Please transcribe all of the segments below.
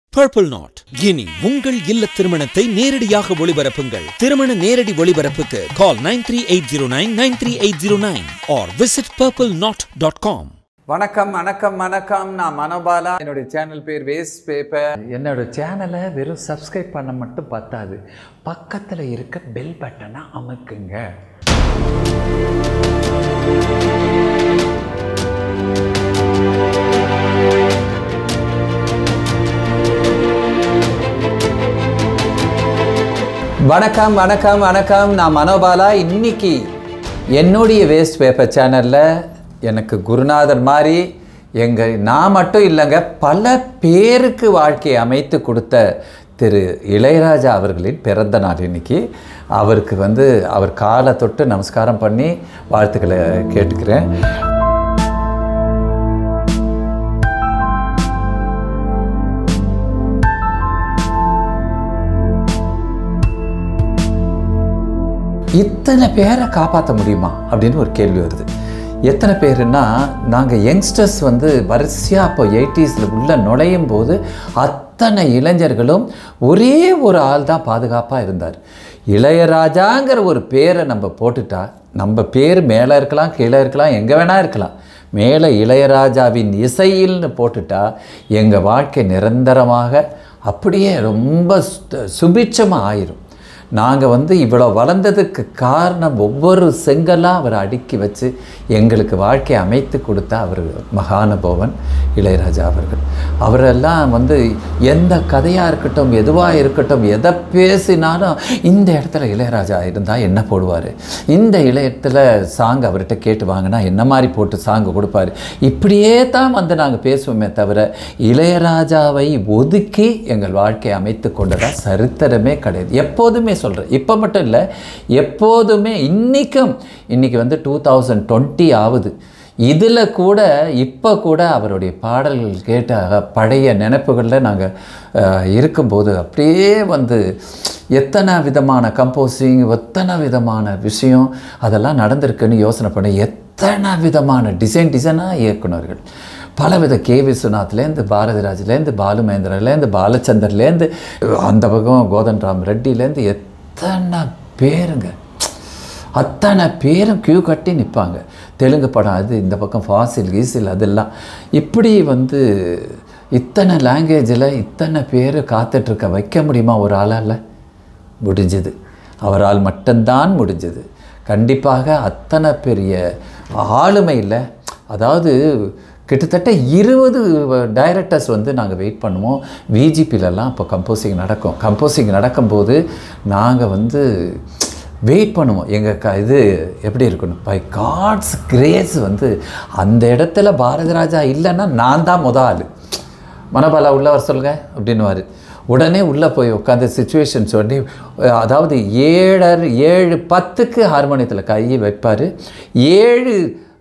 purple not இனி உங்கள் இல்ல திருமணத்தை நேரடியாக ஒளிபரப்புங்கள் திருமண நேரடி ஒளிபரப்புக்கு call nine three eight zero nine nine three eight zero nine or visit purple knot dot com வணக்கம் வணக்கம் வணக்கம் நான் மனோபாலா என்னுடைய சேனல் பேர் வேஸ்ட் பேப்பர் என்னோட சேனலை வெறும் சப்ஸ்கிரைப் பண்ண மட்டும் பத்தாது பக்கத்தில் இருக்க பெல் பட்டனை அமுக்குங்க வணக்கம் வணக்கம் வணக்கம் நான் மனோபாலா இன்னைக்கு என்னுடைய வேஸ்ட் பேப்பர் சேனலில் எனக்கு குருநாதர் மாதிரி எங்கள் நான் மட்டும் இல்லைங்க பல பேருக்கு வாழ்க்கையை அமைத்து கொடுத்த திரு இளையராஜா அவர்களின் பிறந்த நாள் இன்னைக்கு அவருக்கு வந்து அவர் காலை தொட்டு நமஸ்காரம் பண்ணி வாழ்த்துக்களை கேட்டுக்கிறேன் இத்தனை பேரை காப்பாற்ற முடியுமா அப்படின்னு ஒரு கேள்வி வருது எத்தனை பேருன்னா நாங்கள் யங்ஸ்டர்ஸ் வந்து வரிசையாக இப்போ எயிட்டிஸில் உள்ள நுழையும் போது அத்தனை இளைஞர்களும் ஒரே ஒரு ஆள் தான் பாதுகாப்பாக இருந்தார் இளையராஜாங்கிற ஒரு பேரை நம்ம போட்டுட்டா நம்ம பேர் மேலே இருக்கலாம் கீழே இருக்கலாம் எங்கே வேணால் இருக்கலாம் மேலே இளையராஜாவின் இசையில்னு போட்டுட்டா எங்கள் வாழ்க்கை நிரந்தரமாக அப்படியே ரொம்ப சுபிட்சமாக ஆயிரும் நாங்கள் வந்து இவ்வளோ வளர்ந்ததுக்கு காரணம் ஒவ்வொரு செங்கலாக அவர் அடுக்கி வச்சு எங்களுக்கு வாழ்க்கையை அமைத்து கொடுத்த அவர் மகானுபவன் இளையராஜா அவர்கள் அவரெல்லாம் வந்து எந்த கதையாக இருக்கட்டும் எதுவாக இருக்கட்டும் எதை பேசினாலும் இந்த இடத்துல இளையராஜா இருந்தால் என்ன போடுவார் இந்த இளையத்தில் சாங் அவர்கிட்ட கேட்டு வாங்கினா என்ன மாதிரி போட்டு சாங் கொடுப்பாரு இப்படியே தான் வந்து நாங்கள் பேசுவோமே தவிர இளையராஜாவை ஒதுக்கி எங்கள் வாழ்க்கையை அமைத்து கொண்டதா சரித்திரமே கிடையாது எப்போதுமே சொல்கிறேன் இப்போ மட்டும் இல்லை எப்போதுமே இன்றைக்கும் இன்றைக்கி வந்து டூ தௌசண்ட் டுவெண்ட்டி ஆகுது இதில் கூட இப்போ கூட அவருடைய பாடல்கள் கேட்ட பழைய நினைப்புகளில் நாங்கள் இருக்கும்போது அப்படியே வந்து எத்தனை விதமான கம்போசிங் எத்தனை விதமான விஷயம் அதெல்லாம் நடந்திருக்குன்னு யோசனை பண்ணி எத்தனை விதமான டிசைன் டிசைனாக இயக்குனர்கள் பலவித கே விஸ்வநாத்லேருந்து பாரதிராஜ்லேருந்து பாலு மகேந்திரலேருந்து பாலச்சந்தர்லேருந்து அந்த பக்கம் கோதன் ராம் ரெட்டிலேருந்து எத்தனை பேருங்க அத்தனை பேரும் கியூ கட்டி நிற்பாங்க தெலுங்கு படம் அது இந்த பக்கம் ஃபாசில் கீசில் அதெல்லாம் இப்படி வந்து இத்தனை லாங்குவேஜில் இத்தனை பேர் காத்துட்ருக்க வைக்க முடியுமா ஒரு ஆளால் முடிஞ்சது அவரால் மட்டும்தான் முடிஞ்சது கண்டிப்பாக அத்தனை பெரிய ஆளுமையில் அதாவது கிட்டத்தட்ட இருபது டைரக்டர்ஸ் வந்து நாங்கள் வெயிட் பண்ணுவோம் விஜிபிலலாம் இப்போ கம்போசிங் நடக்கும் கம்போசிங் நடக்கும்போது நாங்கள் வந்து வெயிட் பண்ணுவோம் எங்கள் க இது எப்படி இருக்கணும் பை காட்ஸ் கிரேஸ் வந்து அந்த இடத்துல பாரதி ராஜா இல்லைன்னா நான் தான் முத ஆள் மனபாலா உள்ள வர சொல்லுங்க அப்படின்னுவார் உடனே உள்ளே போய் உட்காந்து சுச்சுவேஷன் சொல்லி அதாவது ஏழரை ஏழு பத்துக்கு ஹார்மோனியத்தில் கையை வைப்பார் ஏழு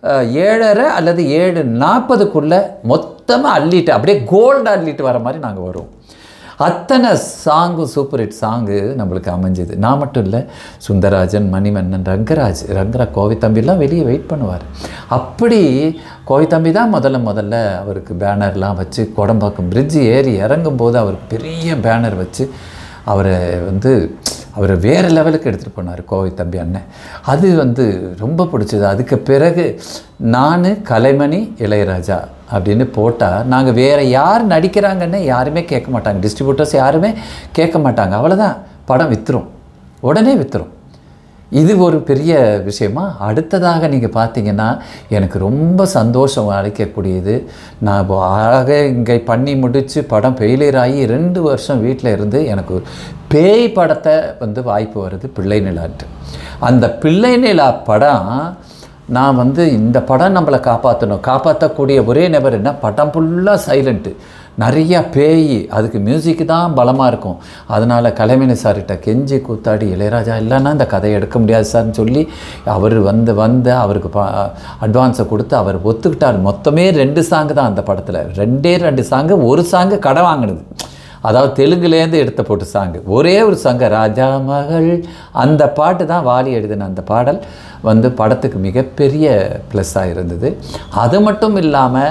ஏழரை அல்லது ஏழு நாற்பதுக்குள்ளே மொத்தமாக அள்ளிட்டு அப்படியே கோல்டு அள்ளிட்டு வர மாதிரி நாங்கள் வருவோம் அத்தனை சாங்கு சூப்பர் ஹிட் சாங்கு நம்மளுக்கு அமைஞ்சது நான் மட்டும் இல்லை சுந்தரராஜன் மணிமன்னன் ரங்கராஜ் ரங்கரா கோவித்தம்பிலாம் வெளியே வெயிட் பண்ணுவார் அப்படி கோவித்தம்பி தான் முதல்ல முதல்ல அவருக்கு பேனர்லாம் வச்சு குடம்பாக்கம் பிரிட்ஜு ஏறி இறங்கும்போது அவருக்கு பெரிய பேனர் வச்சு அவரை வந்து அவரை வேறு லெவலுக்கு எடுத்துகிட்டு போனார் கோவை தம்பி அண்ணன் அது வந்து ரொம்ப பிடிச்சது அதுக்கு பிறகு நான் கலைமணி இளையராஜா அப்படின்னு போட்டால் நாங்கள் வேறு யார் நடிக்கிறாங்கன்னு யாருமே கேட்க மாட்டாங்க டிஸ்ட்ரிபியூட்டர்ஸ் யாருமே கேட்க மாட்டாங்க அவ்வளோதான் படம் விற்றுரும் உடனே விற்றுரும் இது ஒரு பெரிய விஷயமா அடுத்ததாக நீங்கள் பார்த்தீங்கன்னா எனக்கு ரொம்ப சந்தோஷம் அளிக்கக்கூடியது நான் இப்போ அழகாக இங்கே பண்ணி முடித்து படம் ஃபெயிலியர் ஆகி ரெண்டு வருஷம் வீட்டில் இருந்து எனக்கு பேய் படத்தை வந்து வாய்ப்பு வருது பிள்ளை நிலான்ட்டு அந்த பிள்ளை நிலா படம் நான் வந்து இந்த படம் நம்மளை காப்பாற்றணும் காப்பாற்றக்கூடிய ஒரே நபர் என்ன படம் ஃபுல்லாக சைலண்ட்டு நிறையா பேய் அதுக்கு மியூசிக்கு தான் பலமாக இருக்கும் அதனால் கலைமணி சார்கிட்ட கெஞ்சி கூத்தாடி இளையராஜா இல்லைன்னா இந்த கதையை எடுக்க முடியாது சார்னு சொல்லி அவர் வந்து வந்து அவருக்கு பா அட்வான்ஸை கொடுத்து அவர் ஒத்துக்கிட்டார் மொத்தமே ரெண்டு சாங்கு தான் அந்த படத்தில் ரெண்டே ரெண்டு சாங்கு ஒரு சாங்கு கடை வாங்கினது அதாவது தெலுங்குலேருந்து எடுத்த போட்டு சாங்கு ஒரே ஒரு சாங்கு ராஜா மகள் அந்த பாட்டு தான் வாலி எழுதின அந்த பாடல் வந்து படத்துக்கு மிகப்பெரிய ப்ளஸ்ஸாக இருந்தது அது மட்டும் இல்லாமல்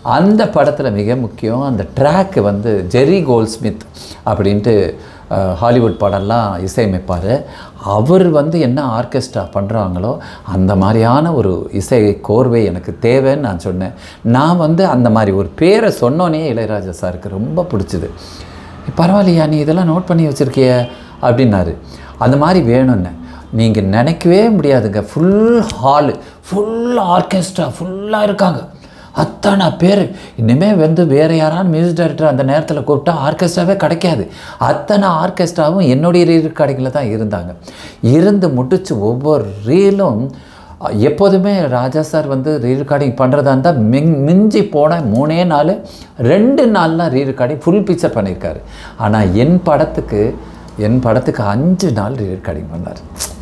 அந்த படத்தில் மிக முக்கியம் அந்த ட்ராக்கு வந்து ஜெரி கோல்ட்ஸ்மித் அப்படின்ட்டு அஹ், ஹாலிவுட் படம்லாம் இசையமைப்பார் அவர் வந்து என்ன ஆர்கெஸ்ட்ரா பண்ணுறாங்களோ அந்த மாதிரியான ஒரு இசை கோர்வை எனக்கு தேவைன்னு நான் சொன்னேன் நான் வந்து அந்த மாதிரி ஒரு பேரை சொன்னோன்னே இளையராஜா சாருக்கு ரொம்ப பிடிச்சிது பரவாயில்லையா நீ இதெல்லாம் நோட் பண்ணி வச்சுருக்கிய அப்படின்னாரு அந்த மாதிரி வேணும்னு நீங்கள் நினைக்கவே முடியாதுங்க ஃபுல் ஹாலு ஃபுல் ஆர்கெஸ்ட்ரா ஃபுல்லாக இருக்காங்க அத்தனை பேர் இனிமேல் வந்து வேறு யாராவது மியூசிக் டைரக்டர் அந்த நேரத்தில் கூப்பிட்டா ஆர்கெஸ்ட்ராவே கிடைக்காது அத்தனை ஆர்கெஸ்ட்ராவும் என்னுடைய ரீல் தான் இருந்தாங்க இருந்து முடிச்சு ஒவ்வொரு ரீலும் எப்போதுமே ராஜா சார் வந்து ரீ ரெக்கார்டிங் பண்ணுறதா இருந்தால் மின் மிஞ்சி போன மூணே நாள் ரெண்டு நாள்லாம் ரீ ரெக்கார்டிங் ஃபுல் பிக்சர் பண்ணியிருக்காரு ஆனால் என் படத்துக்கு என் படத்துக்கு அஞ்சு நாள் ரீ ரெக்கார்டிங் பண்ணார்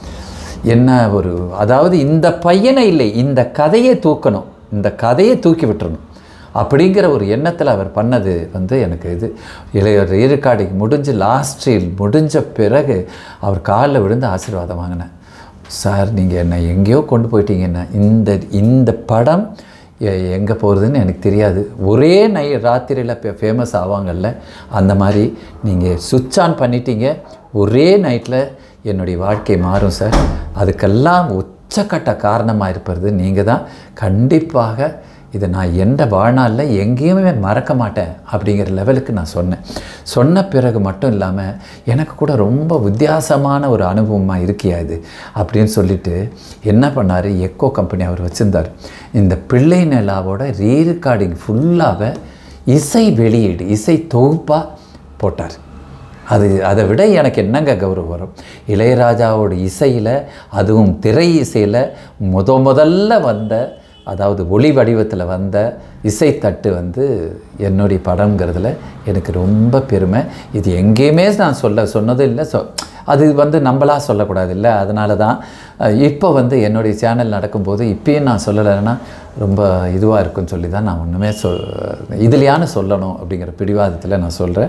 என்ன ஒரு அதாவது இந்த பையனை இல்லை இந்த கதையை தூக்கணும் இந்த கதையை தூக்கி விட்டுறணும் அப்படிங்கிற ஒரு எண்ணத்தில் அவர் பண்ணது வந்து எனக்கு இது இளைய ரீரெக்கார்டிங் முடிஞ்சு லாஸ்ட் ரீல் முடிஞ்ச பிறகு அவர் காலில் விழுந்து ஆசீர்வாதம் வாங்கினேன் சார் நீங்கள் என்னை எங்கேயோ கொண்டு போயிட்டீங்கன்னா இந்த இந்த படம் எங்கே போகிறதுன்னு எனக்கு தெரியாது ஒரே நை ராத்திரியில் ஃபேமஸ் ஆவாங்கல்ல அந்த மாதிரி நீங்கள் சுவிட்ச் ஆன் பண்ணிட்டீங்க ஒரே நைட்டில் என்னுடைய வாழ்க்கை மாறும் சார் அதுக்கெல்லாம் உச்சக்கட்ட காரணமாக இருப்பது நீங்கள் தான் கண்டிப்பாக இதை நான் எந்த வாழ்நாளில் எங்கேயுமே மறக்க மாட்டேன் அப்படிங்கிற லெவலுக்கு நான் சொன்னேன் சொன்ன பிறகு மட்டும் இல்லாமல் எனக்கு கூட ரொம்ப வித்தியாசமான ஒரு அனுபவமாக இருக்கியா இது அப்படின்னு சொல்லிட்டு என்ன பண்ணார் எக்கோ கம்பெனி அவர் வச்சுருந்தார் இந்த பிள்ளை நிலாவோட ரீரெக்கார்டிங் ஃபுல்லாக இசை வெளியீடு இசை தொகுப்பாக போட்டார் அது அதை விட எனக்கு என்னங்க கௌரவம் வரும் இளையராஜாவோட இசையில் அதுவும் திரை இசையில் முத முதல்ல வந்த அதாவது ஒளி வடிவத்தில் வந்த இசைத்தட்டு வந்து என்னுடைய படங்கிறதுல எனக்கு ரொம்ப பெருமை இது எங்கேயுமே நான் சொல்ல சொன்னதும் இல்லை சொ அது வந்து நம்மளாக சொல்லக்கூடாது இல்லை அதனால தான் அஹ், இப்போ வந்து என்னுடைய சேனல் நடக்கும்போது இப்பயும் நான் சொல்லலைன்னா ரொம்ப இதுவாக இருக்குன்னு சொல்லி தான் நான் ஒன்றுமே சொல் இதுலையான சொல்லணும் அப்படிங்கிற பிடிவாதத்தில் நான் சொல்கிறேன்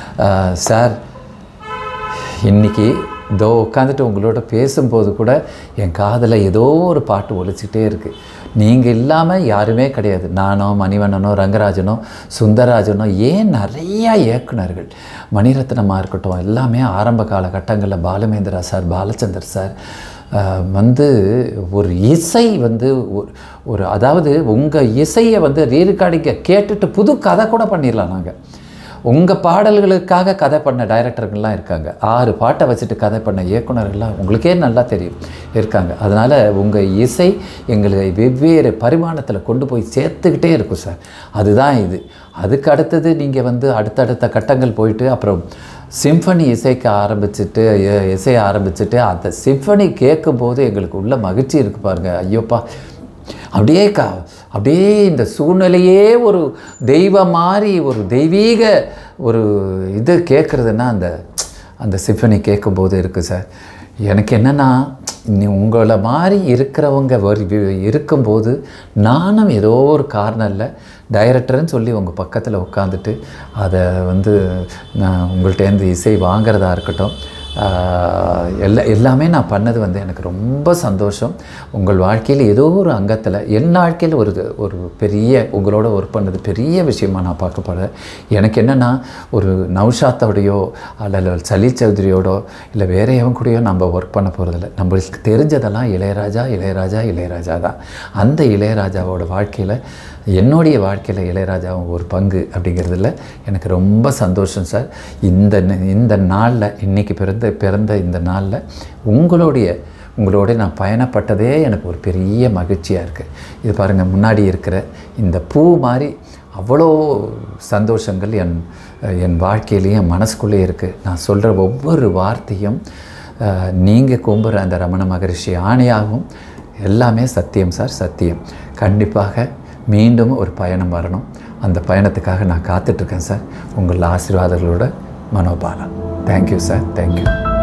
சார் இன்னைக்கு இதோ உட்காந்துட்டு உங்களோட பேசும்போது கூட என் காதில் ஏதோ ஒரு பாட்டு ஒலிச்சிட்டே இருக்குது நீங்கள் இல்லாமல் யாருமே கிடையாது நானோ மணிவண்ணனோ ரங்கராஜனோ சுந்தரராஜனோ ஏன் நிறையா இயக்குனர்கள் மணிரத்னமாக இருக்கட்டும் எல்லாமே ஆரம்ப காலகட்டங்களில் பாலமேந்திரா சார் பாலச்சந்தர் சார் ஆஹ், வந்து ஒரு இசை வந்து ஒரு ஒரு அதாவது உங்கள் இசையை வந்து ரீரெக்கார்டிங்க கேட்டுட்டு புது கதை கூட பண்ணிடலாம் நாங்கள் உங்கள் பாடல்களுக்காக கதை பண்ண டைரக்டர்கள்லாம் இருக்காங்க ஆறு பாட்டை வச்சுட்டு கதை பண்ண இயக்குனர்கள்லாம் உங்களுக்கே நல்லா தெரியும் இருக்காங்க அதனால் உங்கள் இசை எங்களை வெவ்வேறு பரிமாணத்தில் கொண்டு போய் சேர்த்துக்கிட்டே இருக்கும் சார் அதுதான் இது அதுக்கு அடுத்தது நீங்கள் வந்து அடுத்தடுத்த கட்டங்கள் போயிட்டு அப்புறம் சிம்பனி இசைக்க ஆரம்பிச்சுட்டு எ- இசைய ஆரம்பிச்சுட்டு அந்த சிம்பனி கேட்கும்போது எங்களுக்கு உள்ள மகிழ்ச்சி இருக்கு பாருங்க ஐயோப்பா அப்படியே கா அப்படியே இந்த சூழ்நிலையே ஒரு தெய்வம் மாதிரி ஒரு தெய்வீக ஒரு இது கேட்குறதுன்னா அந்த அந்த சிம்பனி கேட்கும்போது இருக்குது சார் எனக்கு என்னென்னா நீ உங்களை மாதிரி இருக்கிறவங்க வரி வி- இருக்கும்போது நானும் ஏதோ ஒரு காரணம் இல்லை டைரக்டர்னு சொல்லி உங்கள் பக்கத்தில் உட்காந்துட்டு அதை வந்து நான் உங்கள்கிட்டேருந்து இசை வாங்குறதா இருக்கட்டும் ஆஹ் எல்லா எல்லாமே நான் பண்ணது வந்து எனக்கு ரொம்ப சந்தோஷம் உங்கள் வாழ்க்கையில் ஏதோ ஒரு அங்கத்தில் என் வாழ்க்கையில் ஒரு ஒரு பெரிய உங்களோட ஒர்க் பண்ணது பெரிய விஷயமா நான் பார்க்கப்படுறேன் எனக்கு என்னென்னா ஒரு நௌஷாத்தோடையோ அல்லது சலி சௌத்ரியோடோ இல்லை வேற எவன் கூடயோ நம்ம ஒர்க் பண்ண போகிறதில்ல நம்மளுக்கு தெரிஞ்சதெல்லாம் இளையராஜா இளையராஜா இளையராஜா தான் அந்த இளையராஜாவோட வாழ்க்கையில் என்னுடைய வாழ்க்கையில் இளையராஜாவும் ஒரு பங்கு அப்படிங்கிறதுல எனக்கு ரொம்ப சந்தோஷம் சார் இந்த ந- இந்த நாளில் இன்னைக்கு பிறந்த பிறந்த இந்த நாளில் உங்களுடைய உங்களோட நான் பயணப்பட்டதே எனக்கு ஒரு பெரிய மகிழ்ச்சியாக இருக்குது இது பாருங்கள் முன்னாடி இருக்கிற இந்த பூ மாதிரி அவ்வளோ சந்தோஷங்கள் என் என் வாழ்க்கையிலையும் என் மனசுக்குள்ளேயே இருக்குது நான் சொல்கிற ஒவ்வொரு வார்த்தையும் நீங்கள் கும்புற அந்த ரமண மகரிஷி ஆணையாகும் எல்லாமே சத்தியம் சார் சத்தியம் கண்டிப்பாக மீண்டும் ஒரு பயணம் வரணும் அந்த பயணத்துக்காக நான் காத்துட்ருக்கேன் சார் உங்கள் ஆசீர்வாதங்களோட மனோபாலா தேங்க்யூ சார் தேங்க்யூ